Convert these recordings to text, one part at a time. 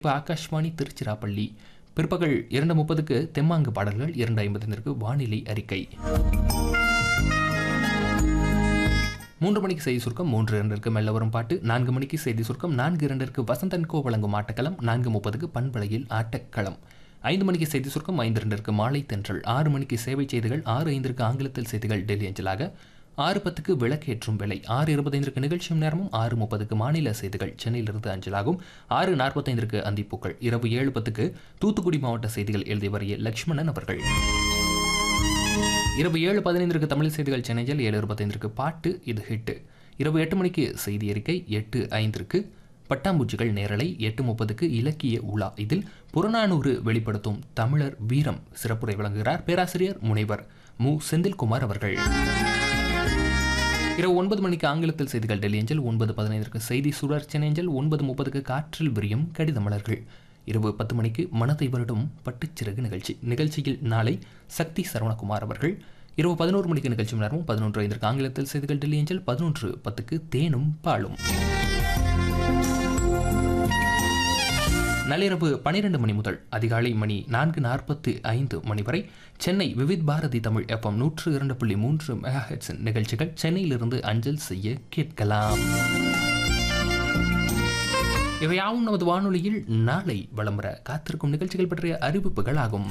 இப்போ ஆகாஷ்வாணி திருச்சிராப்பள்ளி பிற்பகல் இரண்டு முப்பதுக்கு தெம்மாங்கு பாடல்கள் இரண்டு ஐம்பதிற்கு வானிலை அறிக்கை மூன்று மணிக்கு செய்தி சுருக்கம் மூன்று இரண்டிற்கு மெல்ல வரும் பாட்டு நான்கு மணிக்கு செய்தி சுருக்கம் நான்கு இரண்டிற்கு வசந்தன் கோ வழங்கும் ஆட்டக்களம் நான்கு முப்பதுக்கு பண்பலையில் ஆட்டக்களம் ஐந்து மணிக்கு செய்தி சுருக்கம் ஐந்து இரண்டிற்கு மாலை தென்றல் ஆறு மணிக்கு சேவை செய்திகள் ஆறு ஐந்திற்கு ஆங்கிலத்தில் செய்திகள் டெல்லி அஞ்சலாக ஆறு பத்துக்கு விளக்கேற்றும் வேலை ஆறு இருபத்தைந்திற்கு நிகழ்ச்சியும் நேரமும் ஆறு முப்பதுக்கு மாநில செய்திகள் சென்னையிலிருந்து அஞ்சலாகும் ஆறு நாற்பத்தைந்திற்கு அந்திப்பூக்கள் இரவு ஏழு பத்துக்கு தூத்துக்குடி மாவட்ட செய்திகள் எழுதி வரைய லட்சுமணன் அவர்கள் இரவு ஏழு பதினைந்திற்கு தமிழ் செய்திகள் சென்னையில் ஏழு இருபத்தைந்திற்கு பாட்டு இது ஹிட்டு இரவு எட்டு மணிக்கு செய்தி அறிக்கை எட்டு ஐந்திற்கு பட்டாம்பூச்சிகள் நேரலை எட்டு முப்பதுக்கு இலக்கிய உலா இதில் புறநானூறு வெளிப்படுத்தும் தமிழர் வீரம் சிறப்புரை வழங்குகிறார் பேராசிரியர் முனைவர் மு செந்தில்குமார் அவர்கள் இரவு ஒன்பது மணிக்கு ஆங்கிலத்தில் செய்திகள் டெல்லி ஏஞ்சல் ஒன்பது பதினைந்திற்கு செய்தி சுழற்சி ஏஞ்சல் ஒன்பது முப்பதுக்கு காற்றில் விரியும் கடித மலர்கள் இரவு பத்து மணிக்கு மனதை வருடும் பட்டுச்சிறகு நிகழ்ச்சி நிகழ்ச்சியில் நாளை சக்தி சரவணகுமார் அவர்கள் இரவு பதினோரு மணிக்கு நிகழ்ச்சி நேரமும் பதினொன்று ஐந்திற்கு ஆங்கிலத்தில் செய்திகள் டெல்லி ஏஞ்சல் பதினொன்று பத்துக்கு தேனும் பாலும் நள்ளிரவு பனிரெண்டு மணி முதல் அதிகாலை மணி நான்கு நாற்பத்து ஐந்து மணி வரை சென்னை விவித் பாரதி தமிழ் எஃப்எம் நூற்று இரண்டு புள்ளி மூன்று மெகா ஹெட்ஸின் நிகழ்ச்சிகள் சென்னையிலிருந்து அஞ்சல் செய்ய கேட்கலாம் இவையாவும் நமது வானொலியில் நாளை வலம் வர காத்திருக்கும் நிகழ்ச்சிகள் பற்றிய அறிவிப்புகள் ஆகும்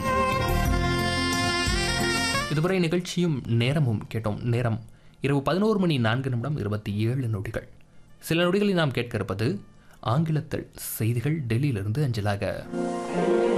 இதுவரை நிகழ்ச்சியும் நேரமும் கேட்டோம் நேரம் இரவு பதினோரு மணி நான்கு நிமிடம் இருபத்தி ஏழு நொடிகள் சில நொடிகளில் நாம் கேட்க இருப்பது ஆங்கிலத்தில் செய்திகள் டெல்லியிலிருந்து அஞ்சலாக